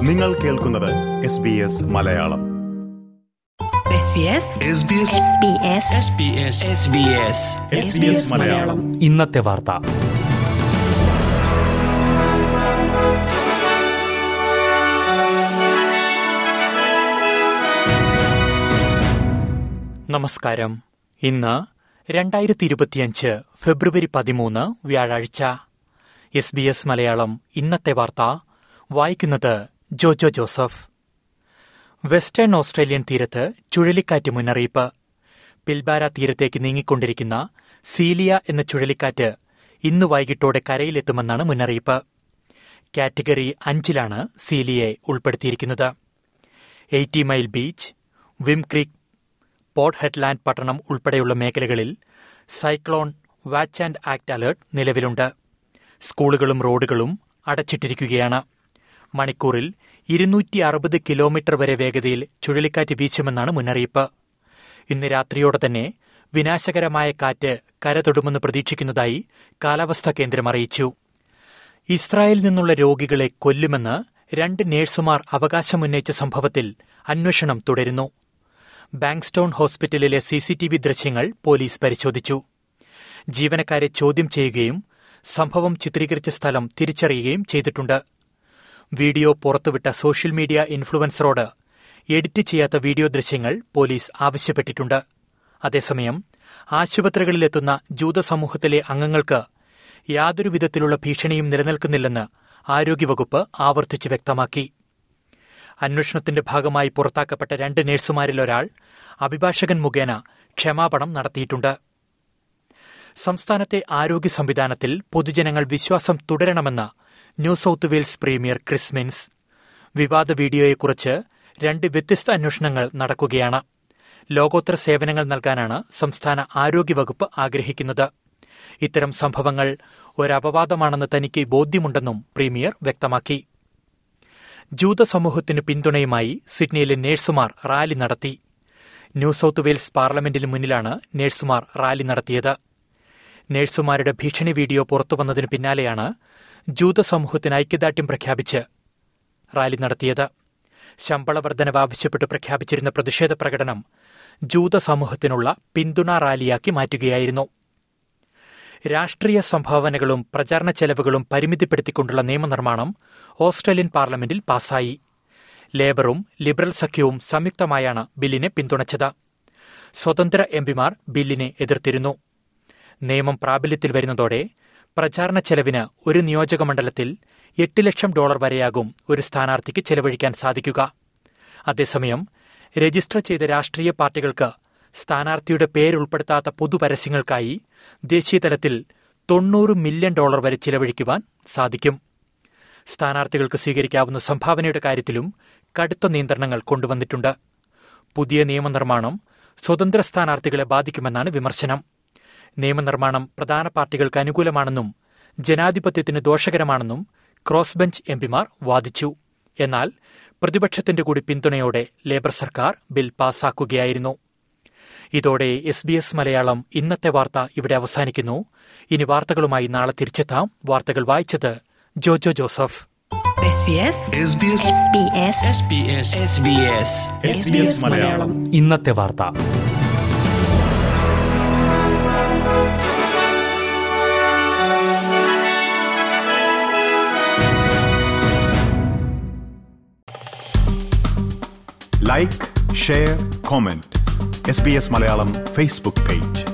നിങ്ങൾ കേൾക്കുന്നത് S B S Malayalam SBS Malayalam ഇന്നത്തെ വാർത്ത നമസ്കാരം ഇന്ന് രണ്ടായിരത്തി ഇരുപത്തിയഞ്ച് ഫെബ്രുവരി പതിമൂന്ന് വ്യാഴാഴ്ച എസ് ബി എസ് മലയാളം ഇന്നത്തെ വാർത്ത വായിക്കുന്നത് ജോജോ ജോസഫ് വെസ്റ്റേൺ ഓസ്ട്രേലിയൻ തീരത്ത് ചുഴലിക്കാറ്റ് മുന്നറിയിപ്പ് പിൽബാര തീരത്തേക്ക് നീങ്ങിക്കൊണ്ടിരിക്കുന്ന സീലിയ എന്ന ചുഴലിക്കാറ്റ് ഇന്ന് വൈകിട്ടോടെ കരയിലെത്തുമെന്നാണ് മുന്നറിയിപ്പ് കാറ്റഗറി അഞ്ചിലാണ് സീലിയെ ഉൾപ്പെടുത്തിയിരിക്കുന്നത് Eighty Mile Beach Whim Creek Port Hedland പട്ടണം ഉൾപ്പെടെയുള്ള മേഖലകളിൽ cyclone watch and act alert നിലവിലുണ്ട് സ്കൂളുകളും റോഡുകളും അടച്ചിട്ടിരിക്കുകയാണ് മണിക്കൂറിൽ ഇരുന്നൂറ്റി അറുപത് കിലോമീറ്റർ വരെ വേഗതയിൽ ചുഴലിക്കാറ്റ് വീശുമെന്നാണ് മുന്നറിയിപ്പ് ഇന്ന് രാത്രിയോടെ തന്നെ വിനാശകരമായ കാറ്റ് കരതൊടുമെന്ന് പ്രതീക്ഷിക്കുന്നതായി കാലാവസ്ഥാ കേന്ദ്രം അറിയിച്ചു ഇസ്രായേലിൽ നിന്നുള്ള രോഗികളെ കൊല്ലുമെന്ന് രണ്ട് നഴ്സുമാർ അവകാശമുന്നയിച്ച സംഭവത്തിൽ അന്വേഷണം തുടരുന്നു ബാങ്ക്സ്റ്റോൺ ഹോസ്പിറ്റലിലെ സിസിടിവി ദൃശ്യങ്ങൾ പോലീസ് പരിശോധിച്ചു ജീവനക്കാരെ ചോദ്യം ചെയ്യുകയും സംഭവം ചിത്രീകരിച്ച സ്ഥലം തിരിച്ചറിയുകയും ചെയ്തിട്ടുണ്ട് വീഡിയോ പുറത്തുവിട്ട സോഷ്യൽ മീഡിയ ഇൻഫ്ലുവൻസറോട് എഡിറ്റ് ചെയ്യാത്ത വീഡിയോ ദൃശ്യങ്ങൾ പോലീസ് ആവശ്യപ്പെട്ടിട്ടുണ്ട് അതേസമയം ആശുപത്രികളിലെത്തുന്ന ജൂത സമൂഹത്തിലെ അംഗങ്ങൾക്ക് യാതൊരു വിധത്തിലുള്ള ഭീഷണിയും നിലനിൽക്കുന്നില്ലെന്ന് ആരോഗ്യവകുപ്പ് ആവർത്തിച്ച് വ്യക്തമാക്കി അന്വേഷണത്തിന്റെ ഭാഗമായി പുറത്താക്കപ്പെട്ട രണ്ട് നഴ്സുമാരിൽ ഒരാൾ അഭിഭാഷകൻ മുഖേന ക്ഷമാപണം നടത്തിയിട്ടുണ്ട് സംസ്ഥാനത്തെ ആരോഗ്യ സംവിധാനത്തിൽ പൊതുജനങ്ങൾ വിശ്വാസം തുടരണമെന്ന് New South Wales premier Chris Minns വിവാദ വീഡിയോയെക്കുറിച്ച് രണ്ട് വ്യത്യസ്ത അന്വേഷണങ്ങൾ നടക്കുകയാണ് ലോകോത്തര സേവനങ്ങൾ നൽകാനാണ് സംസ്ഥാന ആരോഗ്യവകുപ്പ് ആഗ്രഹിക്കുന്നത് ഇത്തരം സംഭവങ്ങൾ ഒരപവാദമാണെന്ന് തനിക്ക് ബോധ്യമുണ്ടെന്നും പ്രീമിയർ വ്യക്തമാക്കി ജൂത സമൂഹത്തിന് പിന്തുണയുമായി സിഡ്നിയിലെ നഴ്സുമാർ റാലി നടത്തി ന്യൂ സൌത്ത് വെയിൽസ് പാർലമെന്റിന് മുന്നിലാണ് നഴ്സുമാർ റാലി നടത്തിയത് നഴ്സുമാരുടെ ഭീഷണി വീഡിയോ പുറത്തുവന്നതിന് പിന്നാലെയാണ് ജൂത സമൂഹത്തിന് ഐക്യദാർഢ്യം പ്രഖ്യാപിച്ച് റാലി നടത്തിയത് ശമ്പള വർധനവ് ആവശ്യപ്പെട്ട് പ്രഖ്യാപിച്ചിരുന്ന പ്രതിഷേധ പ്രകടനം ജൂത സമൂഹത്തിനുള്ള പിന്തുണ റാലിയാക്കി മാറ്റുകയായിരുന്നു രാഷ്ട്രീയ സംഭാവനകളും പ്രചാരണ ചെലവുകളും പരിമിതിപ്പെടുത്തിക്കൊണ്ടുള്ള നിയമനിർമ്മാണം ഓസ്ട്രേലിയൻ പാർലമെന്റിൽ പാസായി ലേബറും ലിബറൽ സഖ്യവും സംയുക്തമായാണ് ബില്ലിനെ പിന്തുണച്ചത് സ്വതന്ത്ര എംപിമാർ ബില്ലിനെ എതിർത്തിരുന്നു നിയമം പ്രാബല്യത്തിൽ വരുന്നതോടെ പ്രചാരണ ചെലവിന് ഒരു നിയോജക മണ്ഡലത്തിൽ എട്ട് ലക്ഷം ഡോളർ വരെയാകും ഒരു സ്ഥാനാർത്ഥിക്ക് ചെലവഴിക്കാൻ സാധിക്കുക അതേസമയം രജിസ്റ്റർ ചെയ്ത രാഷ്ട്രീയ പാർട്ടികൾക്ക് സ്ഥാനാർത്ഥിയുടെ പേരുൾപ്പെടുത്താത്ത പൊതുപരസ്യങ്ങൾക്കായി ദേശീയതലത്തിൽ തൊണ്ണൂറ് മില്യൺ ഡോളർ വരെ ചിലവഴിക്കുവാൻ സാധിക്കും സ്ഥാനാർത്ഥികൾക്ക് സ്വീകരിക്കാവുന്ന സംഭാവനയുടെ കാര്യത്തിലും കടുത്ത നിയന്ത്രണങ്ങൾ കൊണ്ടുവന്നിട്ടുണ്ട് പുതിയ നിയമനിർമ്മാണം സ്വതന്ത്ര സ്ഥാനാർത്ഥികളെ ബാധിക്കുമെന്നാണ് വിമർശനം നിയമനിർമ്മാണം പ്രധാന പാർട്ടികൾക്ക് അനുകൂലമാണെന്നും ജനാധിപത്യത്തിന് ദോഷകരമാണെന്നും ക്രോസ് ബെഞ്ച് എംപിമാർ വാദിച്ചു എന്നാൽ പ്രതിപക്ഷത്തിന്റെ കൂടി പിന്തുണയോടെ ലേബർ സർക്കാർ ബിൽ പാസാക്കുകയായിരുന്നു ഇതോടെ എസ് ബി എസ് മലയാളം ഇന്നത്തെ വാർത്ത ഇവിടെ അവസാനിക്കുന്നു ഇനി വാർത്തകളുമായി നാളെ തിരിച്ചെത്താം വാർത്തകൾ വായിച്ചത് ജോജോ ജോസഫ് SBS മലയാളം ഇന്നത്തെ വാർത്ത like share comment S B S Malayalam Facebook page